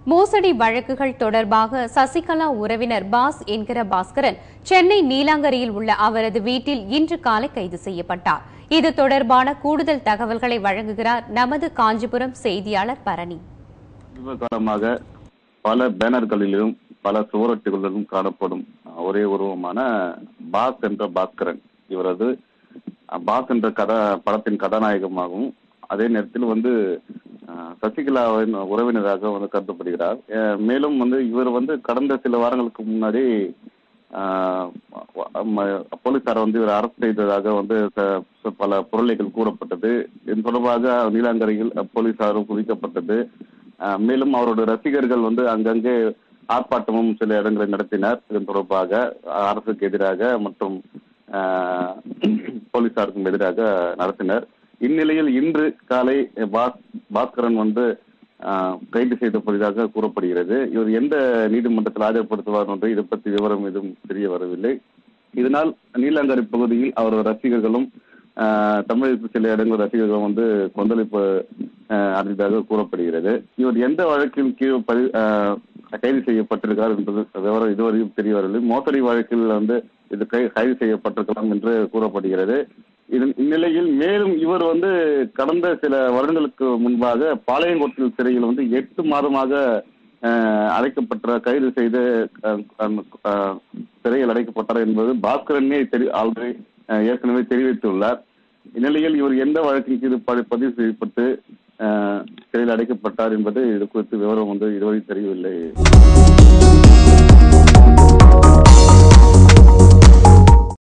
மோசடி வழக்குகள் தொடர்பாக சசிகலா உறவினர் பாஸ் என்கிற பாஸ்கரன் சென்னை நீலாங்கரியில் உள்ள அவரது வீட்டில் இன்று காலை கைது செய்யப்பட்டார் இது தொடர்பான கூடுதல் தகவல்களை வழங்குகிறார் நமது காஞ்சிபுரம் செய்தியாளர் பரணி சமீப காலமாக பல பேனர்களிலும் பல சுவரொட்டிகளிலும் காணப்படும் ஒரே உருவமான பாஸ் என்ற பாஸ்கரன் இவரது அஹ், பாஸ் என்ற கதா படத்தின் கதாநாயகமாகவும் அதே நேரத்தில் வந்து அஹ், சசிகலாவின் உறவினராக வந்து கருதப்படுகிறார் அஹ், மேலும் வந்து இவர் வந்து கடந்த சில வாரங்களுக்கு முன்னாடி ஆஹ், ம- போலீசார் வந்து இவர் அரெஸ்ட் செய்ததாக வந்து ச- பல பொருளைகள் கூறப்பட்டது இது தொடர்பாக நீலாங்கரையில் போலீசாரும் குவிக்கப்பட்டது ஆஹ், மேலும் அவரோட ரசிகர்கள் வந்து அங்கங்கே ஆர்ப்பாட்டமும் சில இடங்களில் நடத்தினர் இதன் தொடர்பாக அரசுக்கு எதிராக மற்றும் ஆஹ், போலீசாருக்கும் எதிராக நடத்தினர் இந்நிலையில் இன்று காலை பாஸ் பாஸ்கரன் வந்து ஆஹ், கைது செய்யப்படுவதாக கூறப்படுகிறது இவர் எந்த நீதிமன்றத்தில் ஆஜர்படுத்துவார் என்று இதை பற்றி விவரம் எதுவும் தெரிய வரவில்லை இதனால் நீலாங்கரை பகுதியில் அவரது ரசிகர்களும் ஆஹ், தமிழகத்தில் சில இடங்கள் ரசிகர்களும் வந்து கொந்தளிப்பு ஆஹ், அடைந்ததாக கூறப்படுகிறது இவர் எந்த வழக்கின் கீழ் பதி- ஆஹ், கைது செய்யப்பட்டிருக்கிறார் என்பது விவரம் இதுவரையும் தெரிய வரவில்லை மோசடி வழக்கில் வந்து இது கை- கைது செய்யப்பட்டிருக்கலாம் என்று கூறப்படுகிறது இதன் இந்நிலையில் மேலும் இவர் வந்து கடந்த சில வருடங்களுக்கு முன்பாக பாளையங்கோட்டில் சிறையில் வந்து எட்டு மாதமாக ஆஹ், அடைக்கப்பட்ட கைது செய்து ஆஹ், ஆஹ், சிறையில் அடைக்கப்பட்டார் என்பது பாஸ்கரனே தெரி ஆல்ரெடி ஆஹ், ஏற்கனவே தெரிவித்துள்ளார் இந்நிலையில் இவர் எந்த வழக்கின் கீழ் ப- பதிவு செய்யப்பட்டு ஆஹ், சிறையில் அடைக்கப்பட்டார் என்பது இது குறித்து விவரம் வந்து இதுவரை தெரியவில்லை